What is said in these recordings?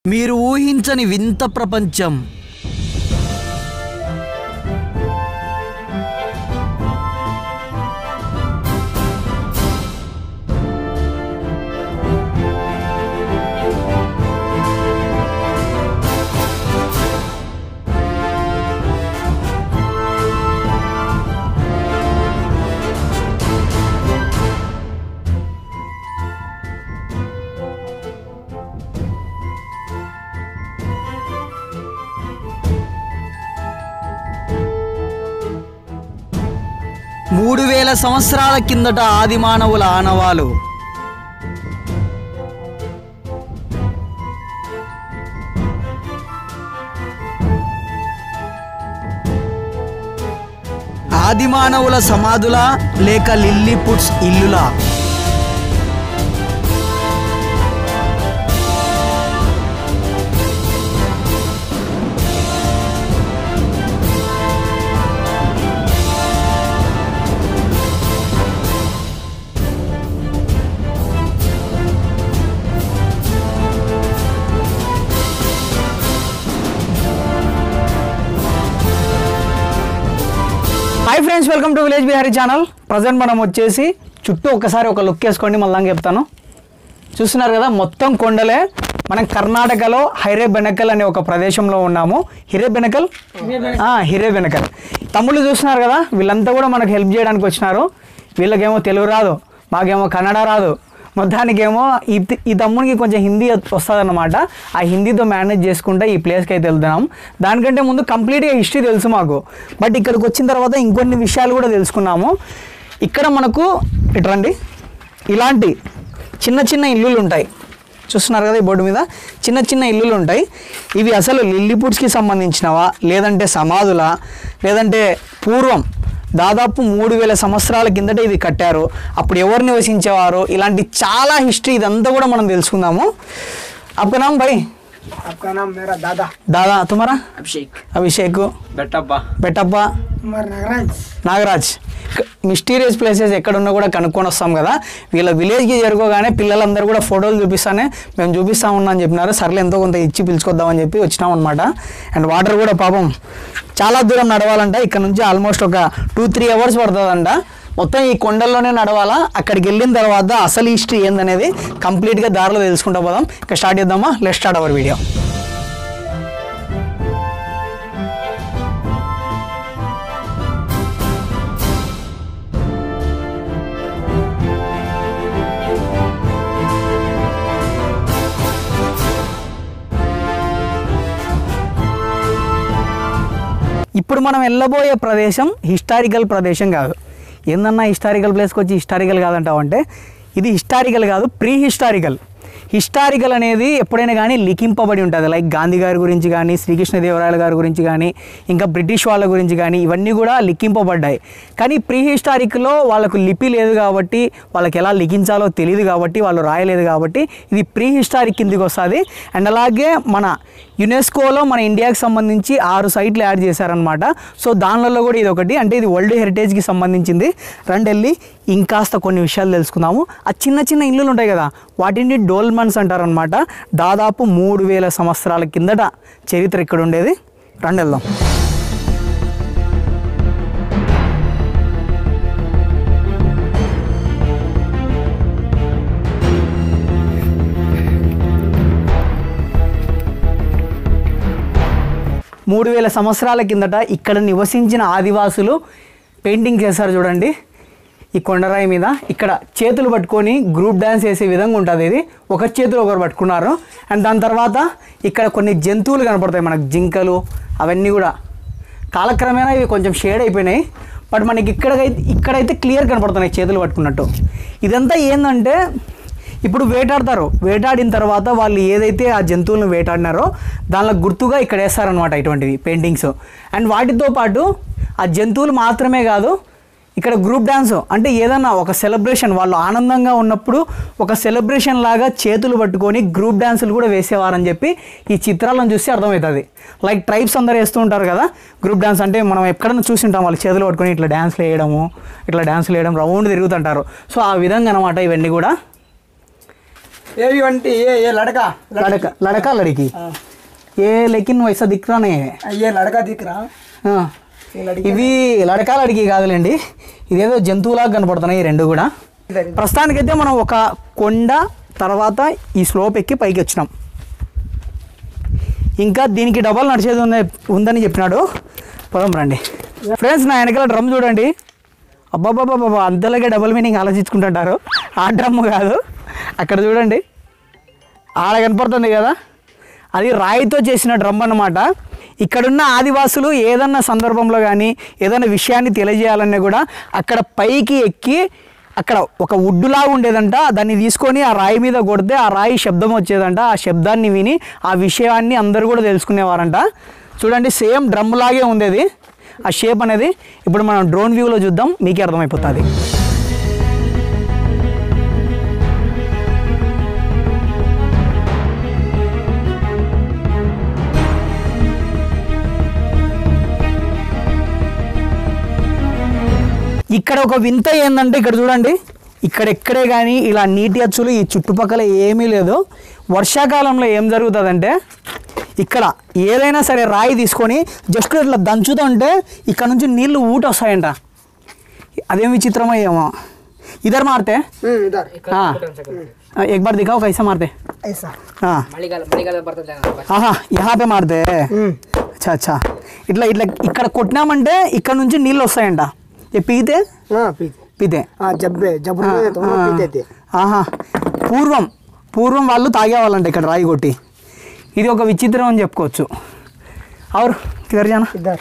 మీరు ఊహించని వింత ప్రపంచం మూడు వేల సంవత్సరాల కిందట ఆది మానవుల ఆనవాలు ఆది మానవుల సమాధులా లేక లిల్లీపుట్స్ ఇల్లులా hi friends welcome to village Bihari channel present మనం వచ్చేసి చుట్టూ ఒకసారి ఒక లుక్ వేసుకోండి మళ్ళీ చెప్తాను చూస్తున్నారు కదా మొత్తం కొండలే మనం కర్ణాటకలో హైరేబెనకల్ అనే ఒక ప్రదేశంలో ఉన్నాము హిరేబెనకల్ ఆ, హిరేబెనకల్ తమ్ముళ్ళు చూస్తున్నారు కదా వీళ్ళంతా కూడా మనకు హెల్ప్ చేయడానికి వచ్చినారు వీళ్ళకేమో తెలుగు రాదు మాకేమో కన్నడ రాదు మొత్తానికేమో ఈ ఈ తమ్మునికి కొంచెం హిందీ వస్తుందన్నమాట ఆ హిందీతో మేనేజ్ చేసుకుంటే ఈ ప్లేస్కి అయితే వెళ్తున్నాం దానికంటే ముందు కంప్లీట్గా హిస్టరీ తెలుసు మాకు బట్ ఇక్కడికి వచ్చిన తర్వాత ఇంకొన్ని విషయాలు కూడా తెలుసుకున్నాము ఇక్కడ మనకు ఇటు రండి ఇలాంటి చిన్న చిన్న ఇల్లులు ఉంటాయి చూస్తున్నారు కదా ఈ బోర్డు మీద చిన్న చిన్న ఇల్లులు ఉంటాయి ఇవి అసలు లిల్లీపుట్స్కి సంబంధించినవా లేదంటే సమాధులా లేదంటే పూర్వం దాదాపు మూడు వేల సంవత్సరాల కిందట ఇది కట్టారు అప్పుడు ఎవరు నివసించేవారు ఇలాంటి చాలా హిస్టరీ ఇదంతా కూడా మనం తెలుసుకుందాము आपका नाम भाई आपका नाम मेरा दादा दादा तुम्हारा अभिषेक అభిషేక్ बेटप्पा బెట్టప్ప उमर नागराज నాగరాజ్ మిస్టీరియస్ ప్లేసెస్ ఎక్కడున్నా కూడా కనుక్కొని వస్తాం కదా వీళ్ళ విలేజ్కి చేరుకోగానే పిల్లలందరూ కూడా ఫోటోలు చూపిస్తానే మేము చూపిస్తా ఉన్నా అని చెప్పినారు సర్లే ఎంతో కొంత ఇచ్చి పిలుచుకొద్దామని చెప్పి వచ్చినాం అనమాట అండ్ వాటర్ కూడా పాపం చాలా దూరం నడవాలంట ఇక్కడ నుంచి ఆల్మోస్ట్ ఒక టూ త్రీ అవర్స్ పడుతుందంట మొత్తం ఈ కొండల్లోనే నడవాలా అక్కడికి వెళ్ళిన తర్వాత అసలు హిస్టరీ ఏందనేది కంప్లీట్గా దారిలో తెలుసుకుంటా పోదాం ఇక స్టార్ట్ చేద్దామా లెట్ స్టార్ట్ అవర్ వీడియో ఇప్పుడు మనం వెళ్ళబోయే ప్రదేశం హిస్టారికల్ ప్రదేశం కాదు ఏందన్నా హిస్టారికల్ ప్లేస్కి వచ్చి హిస్టారికల్ కాదంటావు అంటే ఇది హిస్టారికల్ కాదు ప్రీ హిస్టారికల్ హిస్టారికల్ అనేది ఎప్పుడైనా కానీ లిఖింపబడి ఉంటుంది లైక్ గాంధీ గారి గురించి కానీ శ్రీకృష్ణదేవరాయల గారి గురించి కానీ ఇంకా బ్రిటిష్ వాళ్ళ గురించి కానీ ఇవన్నీ కూడా లిఖింపబడ్డాయి కానీ ప్రీ హిస్టారిక్లో వాళ్ళకు లిపి లేదు కాబట్టి వాళ్ళకి ఎలా లిఖించాలో తెలియదు కాబట్టి వాళ్ళు రాయలేదు కాబట్టి ఇది ప్రీ హిస్టారిక్ కిందికి వస్తుంది అండ్ అలాగే మన యునెస్కోలో మన ఇండియాకి సంబంధించి ఆరు సైట్లు యాడ్ చేశారనమాట సో దానిలో కూడా ఇది ఒకటి అంటే ఇది వరల్డ్ హెరిటేజ్కి సంబంధించింది రండి వెళ్ళి ఇంకాస్త కొన్ని విషయాలు తెలుసుకుందాము ఆ చిన్న చిన్న ఇల్లులు ఉంటాయి కదా వాటిని డోల్మన్స్ అంటారనమాట దాదాపు మూడు వేల సంవత్సరాల కిందట చరిత్ర ఇక్కడ ఉండేది రండి వెళ్దాం మూడు వేల సంవత్సరాల కిందట ఇక్కడ నివసించిన ఆదివాసులు పెయింటింగ్ చేశారు చూడండి ఈ కొండరాయి మీద ఇక్కడ చేతులు పట్టుకొని గ్రూప్ డ్యాన్స్ వేసే విధంగా ఉంటుంది ఇది ఒక చేతులు ఒకరు పట్టుకున్నారు అండ్ దాని తర్వాత ఇక్కడ కొన్ని జంతువులు కనపడతాయి మనకు జింకలు అవన్నీ కూడా కాలక్రమేణా ఇవి కొంచెం షేడ్ అయిపోయినాయి బట్ మనకి ఇక్కడైతే ఇక్కడైతే క్లియర్ కనపడుతున్నాయి చేతులు పట్టుకున్నట్టు ఇదంతా ఏంటంటే ఇప్పుడు వేటాడతారు వేటాడిన తర్వాత వాళ్ళు ఏదైతే ఆ జంతువులను వేటాడినారో దానిలో గుర్తుగా ఇక్కడ వేస్తారనమాట ఇటువంటివి పెయింటింగ్స్ అండ్ వాటితో పాటు ఆ జంతువులు మాత్రమే కాదు ఇక్కడ గ్రూప్ డ్యాన్స్ అంటే ఏదన్నా ఒక సెలబ్రేషన్ వాళ్ళు ఆనందంగా ఉన్నప్పుడు ఒక సెలబ్రేషన్ లాగా చేతులు పట్టుకొని గ్రూప్ డ్యాన్సులు కూడా వేసేవారని చెప్పి ఈ చిత్రాలను చూస్తే అర్థమవుతుంది లైక్ ట్రైబ్స్ అందరూ వేస్తూ ఉంటారు కదా గ్రూప్ డ్యాన్స్ అంటే మనం ఎక్కడైనా చూసి ఉంటాం వాళ్ళు చేతులు పట్టుకొని ఇట్లా డ్యాన్స్లు వేయడము ఇట్లా డ్యాన్స్లు వేయడం రౌండ్ తిరుగుతుంటారు సో ఆ విధంగా అనమాట ఇవన్నీ కూడా ये भी वंटी ये ये लड़का लड़का लड़का लड़की हाँ, ये लेकिन वैसा दिख रहा नहीं है ये लड़का दिख रहा हाँ. ये लड़की ఇవి లడకా లడికి కాదులేండి ఇదేదో జంతువులాగా కనపడుతున్నాయి ఈ రెండు కూడా ఇద్దరు. ప్రస్తుతానికైతే మనం ఒక కొండ తర్వాత ఈ స్లోప్ ఎక్కి పైకి వచ్చినాం ఇంకా దీనికి డబల్ నడిచేది ఉంది ఉందని చెప్పినాడు పొలం రండి ఫ్రెండ్స్ నా వెనకాల డ్రమ్ చూడండి అబ్బాబాబాబా అంతలాగే డబల్ మీనింగ్ ఆలోచించుకుంటుంటారు ఆ డ్రమ్ కాదు అక్కడ చూడండి ఆడ కనపడుతుంది కదా అది రాయితో చేసిన డ్రమ్ అన్నమాట ఇక్కడున్న ఆదివాసులు ఏదన్నా సందర్భంలో కానీ ఏదైనా విషయాన్ని తెలియజేయాలన్నా కూడా అక్కడ పైకి ఎక్కి అక్కడ ఒక వుడ్డులా ఉండేదంట దాన్ని తీసుకొని ఆ రాయి మీద కొడితే ఆ రాయి శబ్దం వచ్చేదంట ఆ శబ్దాన్ని విని ఆ విషయాన్ని అందరూ కూడా తెలుసుకునేవారంట చూడండి సేమ్ డ్రమ్ లాగే ఉండేది ఆ షేప్ అనేది ఇప్పుడు మనం డ్రోన్ వ్యూలో చూద్దాం మీకే అర్థమైపోతుంది ఇక్కడ ఒక వింత ఏంటంటే ఇక్కడ చూడండి ఇక్కడ ఎక్కడే కానీ ఇలా నీటి అచ్చులు ఈ చుట్టుపక్కల ఏమీ లేదు వర్షాకాలంలో ఏం జరుగుతుందంటే ఇక్కడ ఏదైనా సరే రాయి తీసుకొని జస్ట్ ఇట్లా దంచుతుంటే ఇక్కడ నుంచి నీళ్లు ఊట వస్తాయంట అదేం విచిత్రమో ఏమో ఇద్దరు మారితే हम्म, इधर हाँ एक बार दिखाओ कैसे मारते ऐसा हाँ మళ్ళీగాల మళ్ళీగాల పడుతుంది ఆహా यहाँ पे मारते हम्म, అచ్చా అచ్చా ఇట్లా ఇట్లా ఇక్కడ కొట్టినామంటే ఇక్కడ నుంచి నీళ్ళు వస్తాయంట ఏ పీతే हाँ पीते పీతే हाँ जब जब ఆ, रुके तो हम ఆ. पीते थे ఆహా పూర్వం పూర్వం వాళ్ళు తాగేవాళ్ళంట ఇక్కడ రాయి కొట్టి ఇది ఒక విచిత్రం అని చెప్పుకోవచ్చు అవర్ కిదర్ జానా इधर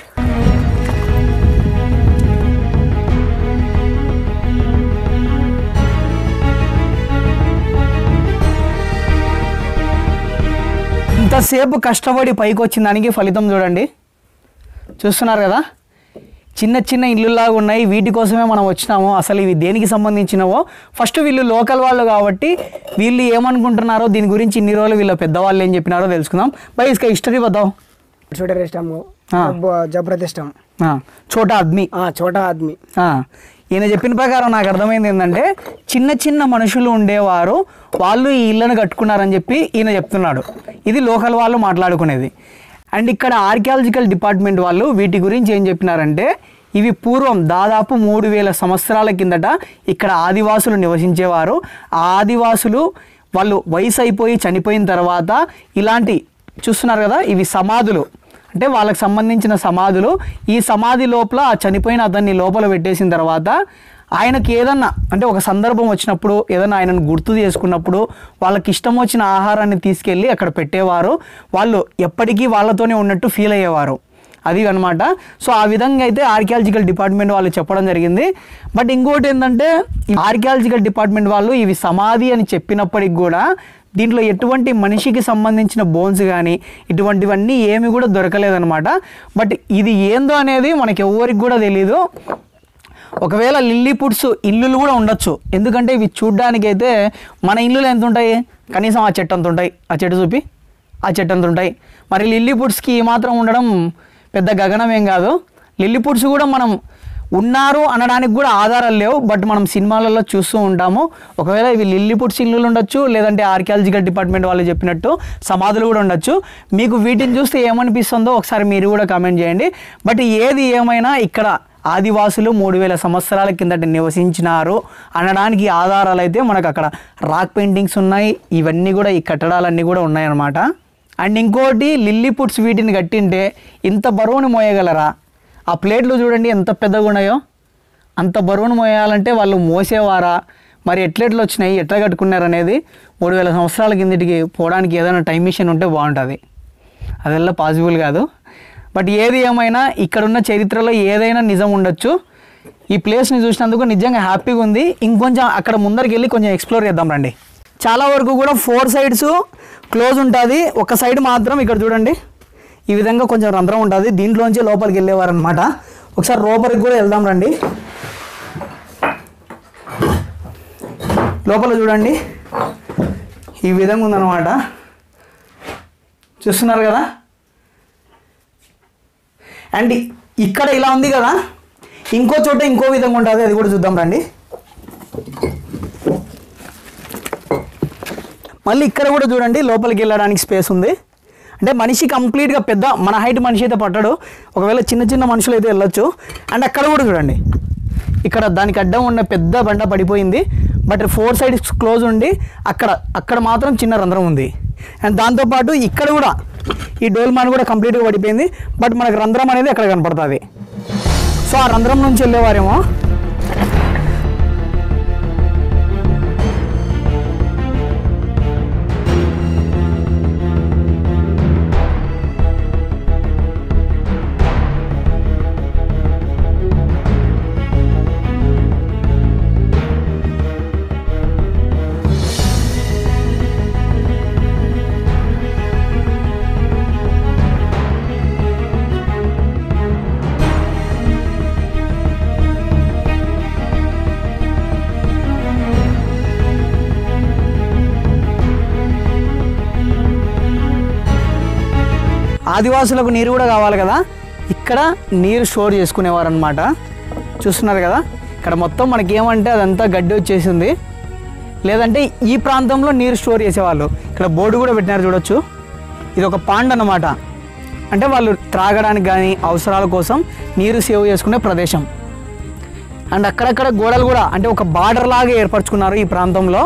ఇంతసేపు కష్టపడి పైకి వచ్చిన దానికి ఫలితం చూడండి చూస్తున్నారు కదా చిన్న చిన్న ఇల్లులాగా ఉన్నాయి వీటి కోసమే మనం వచ్చినాము అసలు ఇవి దేనికి సంబంధించినవో ఫస్ట్ వీళ్ళు లోకల్ వాళ్ళు కాబట్టి వీళ్ళు ఏమనుకుంటున్నారో దీని గురించి ఇన్ని రోజులు వీళ్ళ పెద్దవాళ్ళు ఏం చెప్పినారో తెలుసుకుందాం బై ఇసుక హిస్టరీ బతావు छोटे रेस्ट हम हाँ। जब जबरदस्त हम చోటా ఆద్మీ हाँ छोटा आदमी ఆ, ఈయన చెప్పిన ప్రకారం నాకు అర్థమైంది ఏంటంటే చిన్న చిన్న మనుషులు ఉండేవారు వాళ్ళు ఈ ఇళ్ళను కట్టుకున్నారని చెప్పి ఈయన చెప్తున్నాడు ఇది లోకల్ వాళ్ళు మాట్లాడుకునేది అండ్ ఇక్కడ ఆర్కియాలజికల్ డిపార్ట్మెంట్ వాళ్ళు వీటి గురించి ఏం చెప్పినారంటే ఇవి పూర్వం దాదాపు మూడు వేల సంవత్సరాల కిందట ఇక్కడ ఆదివాసులు నివసించేవారు ఆ ఆదివాసులు వాళ్ళు వయసు అయిపోయి చనిపోయిన తర్వాత ఇలాంటి చూస్తున్నారు కదా ఇవి సమాధులు అంటే వాళ్ళకి సంబంధించిన సమాధులు ఈ సమాధి లోపల ఆ చనిపోయిన అతన్ని లోపల పెట్టేసిన తర్వాత ఆయనకి ఏదన్నా అంటే ఒక సందర్భం వచ్చినప్పుడు ఏదన్నా ఆయనను గుర్తు చేసుకున్నప్పుడు వాళ్ళకి ఇష్టం వచ్చిన ఆహారాన్ని తీసుకెళ్ళి అక్కడ పెట్టేవారు వాళ్ళు ఎప్పటికీ వాళ్ళతోనే ఉన్నట్టు ఫీల్ అయ్యేవారు అది అనమాట సో ఆ విధంగా అయితే ఆర్కియాలజికల్ డిపార్ట్మెంట్ వాళ్ళు చెప్పడం జరిగింది బట్ ఇంకోటి ఏంటంటే ఆర్కియాలజికల్ డిపార్ట్మెంట్ వాళ్ళు ఇవి సమాధి అని చెప్పినప్పటికి కూడా దీంట్లో ఎటువంటి మనిషికి సంబంధించిన బోన్స్ కానీ ఇటువంటివన్నీ ఏమి కూడా దొరకలేదన్నమాట బట్ ఇది ఏందో అనేది మనకి ఎవరికి కూడా తెలియదు ఒకవేళ లిల్లీ పుట్స్ ఇల్లులు కూడా ఉండొచ్చు ఎందుకంటే ఇవి చూడ్డానికైతే మన ఇల్లులు ఎంత ఉంటాయి కనీసం ఆ చెట్టు అంత ఉంటాయి ఆ చెట్టు చూపి ఆ చెట్టు అంత ఉంటాయి మరి లిల్లీ పుట్స్కి ఈ మాత్రం ఉండడం పెద్ద గగనం ఏం కాదు లిల్లీ పుట్స్ కూడా మనం ఉన్నారు అనడానికి కూడా ఆధారాలు లేవు బట్ మనం సినిమాలలో చూస్తూ ఉంటాము ఒకవేళ ఇవి లిల్లీ పుట్స్ ఇల్లులు ఉండొచ్చు లేదంటే ఆర్కియాలజికల్ డిపార్ట్మెంట్ వాళ్ళు చెప్పినట్టు సమాధులు కూడా ఉండొచ్చు మీకు వీటిని చూస్తే ఏమనిపిస్తుందో ఒకసారి మీరు కూడా కామెంట్ చేయండి బట్ ఏది ఏమైనా ఇక్కడ ఆదివాసులు మూడు వేల సంవత్సరాల కిందట నివసించినారు అనడానికి ఆధారాలు అయితే మనకు అక్కడ రాక్ పెయింటింగ్స్ ఉన్నాయి ఇవన్నీ కూడా ఈ కట్టడాలన్నీ కూడా ఉన్నాయన్నమాట అండ్ ఇంకోటి లిల్లీ పుట్స్ వీటిని కట్టింటే ఇంత బరువుని మోయగలరా ఆ ప్లేట్లు చూడండి ఎంత పెద్దగా ఉన్నాయో అంత బరువును మోయాలంటే వాళ్ళు మోసేవారా మరి ఎట్లెట్లు వచ్చినాయి ఎట్లా కట్టుకున్నారు అనేది మూడు వేల సంవత్సరాల కిందటికి పోవడానికి ఏదైనా టైం మిషన్ ఉంటే బాగుంటుంది అదెల్లా పాసిబుల్ కాదు బట్ ఏది ఏమైనా ఇక్కడున్న చరిత్రలో ఏదైనా నిజం ఉండొచ్చు ఈ ప్లేస్ని చూసినందుకు నిజంగా హ్యాపీగా ఉంది ఇంకొంచెం అక్కడ ముందరికి వెళ్ళి కొంచెం ఎక్స్ప్లోర్ చేద్దాం రండి చాలా వరకు కూడా ఫోర్ సైడ్స్ క్లోజ్ ఉంటుంది ఒక సైడ్ మాత్రం ఇక్కడ చూడండి ఈ విధంగా కొంచెం రంధ్రం ఉంటుంది దీంట్లోంచి లోపలికి వెళ్ళేవారు అనమాట ఒకసారి లోపలికి కూడా వెళ్దాం రండి లోపల చూడండి ఈ విధంగా ఉందన్నమాట చూస్తున్నారు కదా అండ్ ఇక్కడ ఇలా ఉంది కదా ఇంకో చోట ఇంకో విధంగా ఉంటుంది అది కూడా చూద్దాం రండి మళ్ళీ ఇక్కడ కూడా చూడండి లోపలికి వెళ్ళడానికి స్పేస్ ఉంది అంటే మనిషి కంప్లీట్గా పెద్ద మన హైట్ మనిషి అయితే పట్టడు ఒకవేళ చిన్న చిన్న మనుషులు అయితే వెళ్ళొచ్చు అండ్ అక్కడ కూడా చూడండి ఇక్కడ దానికి అడ్డం ఉన్న పెద్ద బండ పడిపోయింది బట్ ఫోర్ సైడ్స్ క్లోజ్ ఉండి అక్కడ అక్కడ మాత్రం చిన్న రంధ్రం ఉంది అండ్ దాంతోపాటు ఇక్కడ కూడా ఈ డోల్ మాన్ కూడా కంప్లీట్గా పడిపోయింది బట్ మనకు రంధ్రం అనేది అక్కడ కనపడుతుంది సో ఆ రంధ్రం నుంచి వెళ్ళేవారేమో ఆదివాసులకు నీరు కూడా కావాలి కదా ఇక్కడ నీరు స్టోర్ చేసుకునేవారు అనమాట చూస్తున్నారు కదా ఇక్కడ మొత్తం మనకి ఏమంటే అదంతా గడ్డి వచ్చేసింది లేదంటే ఈ ప్రాంతంలో నీరు స్టోర్ చేసేవాళ్ళు ఇక్కడ బోర్డు కూడా పెట్టినారు చూడొచ్చు ఇది ఒక పాండ్ అన్నమాట అంటే వాళ్ళు త్రాగడానికి కానీ అవసరాల కోసం నీరు సేవ్ చేసుకునే ప్రదేశం అండ్ అక్కడక్కడ గోడలు కూడా అంటే ఒక బార్డర్ లాగా ఏర్పరచుకున్నారు ఈ ప్రాంతంలో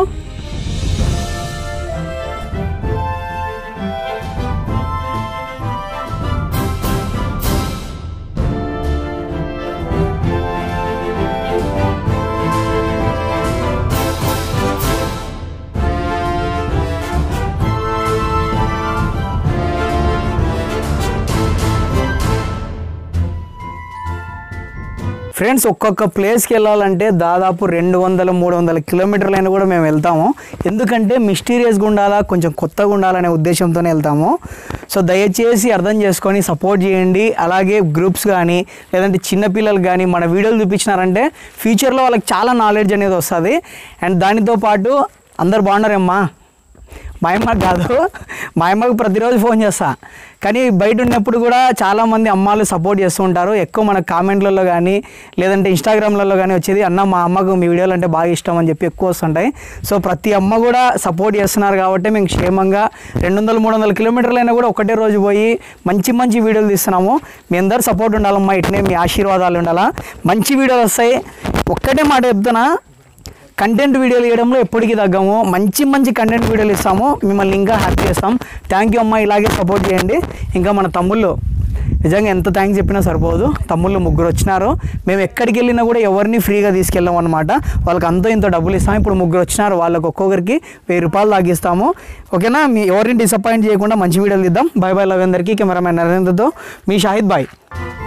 ఫ్రెండ్స్ ఒక్కొక్క ప్లేస్కి వెళ్ళాలంటే దాదాపు రెండు వందల మూడు వందల కిలోమీటర్లైనా కూడా మేము వెళ్తాము ఎందుకంటే మిస్టీరియస్గా ఉండాలా కొంచెం కొత్తగా ఉండాలనే ఉద్దేశంతోనే వెళ్తాము సో దయచేసి అర్థం చేసుకొని సపోర్ట్ చేయండి అలాగే గ్రూప్స్ కానీ లేదంటే చిన్నపిల్లలు కానీ మన వీడియోలు చూపించినారంటే ఫ్యూచర్లో వాళ్ళకి చాలా నాలెడ్జ్ అనేది వస్తుంది అండ్ దానితో పాటు అందరు బాగున్నారమ్మా మా అమ్మకి కాదు మా అమ్మకి ప్రతిరోజు ఫోన్ చేస్తా కానీ బయట ఉన్నప్పుడు కూడా చాలామంది అమ్మాలు సపోర్ట్ చేస్తూ ఉంటారు ఎక్కువ మన కామెంట్లలో కానీ లేదంటే ఇన్స్టాగ్రామ్లలో కానీ వచ్చేది అన్న మా అమ్మకు మీ వీడియోలు అంటే బాగా ఇష్టం అని చెప్పి ఎక్కువ వస్తుంటాయి సో ప్రతి అమ్మ కూడా సపోర్ట్ చేస్తున్నారు కాబట్టి మేము క్షేమంగా రెండు వందల మూడు వందల కిలోమీటర్లైనా కూడా ఒకటే రోజు పోయి మంచి మంచి వీడియోలు తీస్తున్నాము మీ అందరు సపోర్ట్ ఉండాలమ్మా ఇట్నే మీ ఆశీర్వాదాలు ఉండాలా మంచి వీడియోలు వస్తాయి ఒక్కటే మాట చెప్తున్నా కంటెంట్ వీడియోలు చేయడంలో ఎప్పటికీ తగ్గము మంచి మంచి కంటెంట్ వీడియోలు ఇస్తాము మిమ్మల్ని ఇంకా హ్యాపీ చేస్తాం థ్యాంక్ యూ అమ్మా ఇలాగే సపోర్ట్ చేయండి ఇంకా మన తమ్ముళ్ళు నిజంగా ఎంత థ్యాంక్స్ చెప్పినా సరిపోదు తమ్ముళ్ళు ముగ్గురు వచ్చినారు మేము ఎక్కడికి వెళ్ళినా కూడా ఎవరిని ఫ్రీగా తీసుకెళ్ళాం అనమాట వాళ్ళకి అంతో ఇంత డబ్బులు ఇస్తాం ఇప్పుడు ముగ్గురు వచ్చినారు వాళ్ళకి ఒక్కొక్కరికి వెయ్యి రూపాయలు తాగిస్తాము ఓకేనా మీ ఎవరిని డిసప్పాయింట్ చేయకుండా మంచి వీడియోలు ఇద్దాం బాయ్ బాయ్ లవ్ అందరికీ కెమెరామెన్ నరేంద్రతో మీ షాహిద్ బాయ్